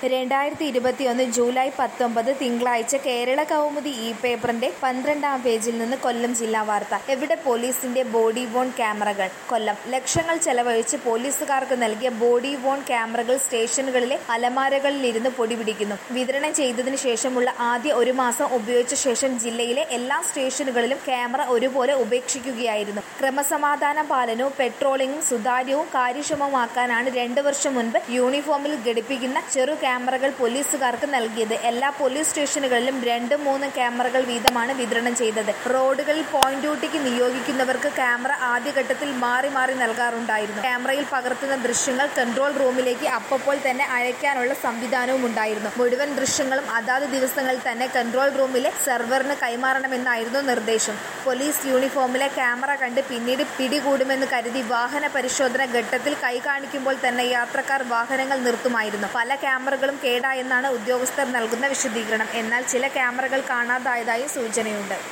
രണ്ടായിരത്തി ഇരുപത്തിയൊന്ന് ജൂലൈ പത്തൊമ്പത് തിങ്കളാഴ്ച കേരള കൗമുദി ഇ പേപ്പറിന്റെ പന്ത്രണ്ടാം പേജിൽ നിന്ന് കൊല്ലം ജില്ലാ വാർത്ത എവിടെ പോലീസിന്റെ ബോഡി വോൺ ക്യാമറകൾ കൊല്ലം ലക്ഷങ്ങൾ ചെലവഴിച്ച് പോലീസുകാർക്ക് നൽകിയ ബോഡി വോൺ ക്യാമറകൾ സ്റ്റേഷനുകളിലെ അലമാരകളിലിരുന്ന് പൊടിപിടിക്കുന്നു വിതരണം ചെയ്തതിനു ശേഷമുള്ള ആദ്യ ഒരു മാസം ഉപയോഗിച്ച ശേഷം ജില്ലയിലെ എല്ലാ സ്റ്റേഷനുകളിലും ക്യാമറ ഒരുപോലെ ഉപേക്ഷിക്കുകയായിരുന്നു ക്രമസമാധാന പാലനവും പെട്രോളിംഗും സുതാര്യവും കാര്യക്ഷമമാക്കാനാണ് രണ്ടു വർഷം മുൻപ് യൂണിഫോമിൽ ഘടിപ്പിക്കുന്ന ചെറു ക്യാമറകൾ പോലീസുകാർക്ക് നൽകിയത് എല്ലാ പോലീസ് സ്റ്റേഷനുകളിലും രണ്ടും മൂന്നും ക്യാമറകൾ വീതമാണ് വിതരണം ചെയ്തത് റോഡുകളിൽ പോയിന്റ് ഡ്യൂട്ടിക്ക് നിയോഗിക്കുന്നവർക്ക് ക്യാമറ ആദ്യഘട്ടത്തിൽ മാറി മാറി നൽകാറുണ്ടായിരുന്നു ക്യാമറയിൽ പകർത്തുന്ന ദൃശ്യങ്ങൾ കൺട്രോൾ റൂമിലേക്ക് അപ്പോൾ തന്നെ അയക്കാനുള്ള സംവിധാനവും ഉണ്ടായിരുന്നു മുഴുവൻ ദൃശ്യങ്ങളും അതാത് ദിവസങ്ങളിൽ തന്നെ കൺട്രോൾ റൂമിലെ സെർവറിന് കൈമാറണമെന്നായിരുന്നു നിർദ്ദേശം പോലീസ് യൂണിഫോമിലെ ക്യാമറ കണ്ട് പിന്നീട് പിടികൂടുമെന്ന് കരുതി വാഹന പരിശോധന ഘട്ടത്തിൽ കൈ കാണിക്കുമ്പോൾ തന്നെ യാത്രക്കാർ വാഹനങ്ങൾ നിർത്തുമായിരുന്നു പല ക്യാമറകളും കേടായെന്നാണ് ഉദ്യോഗസ്ഥർ നൽകുന്ന വിശദീകരണം എന്നാൽ ചില ക്യാമറകൾ കാണാതായതായും സൂചനയുണ്ട്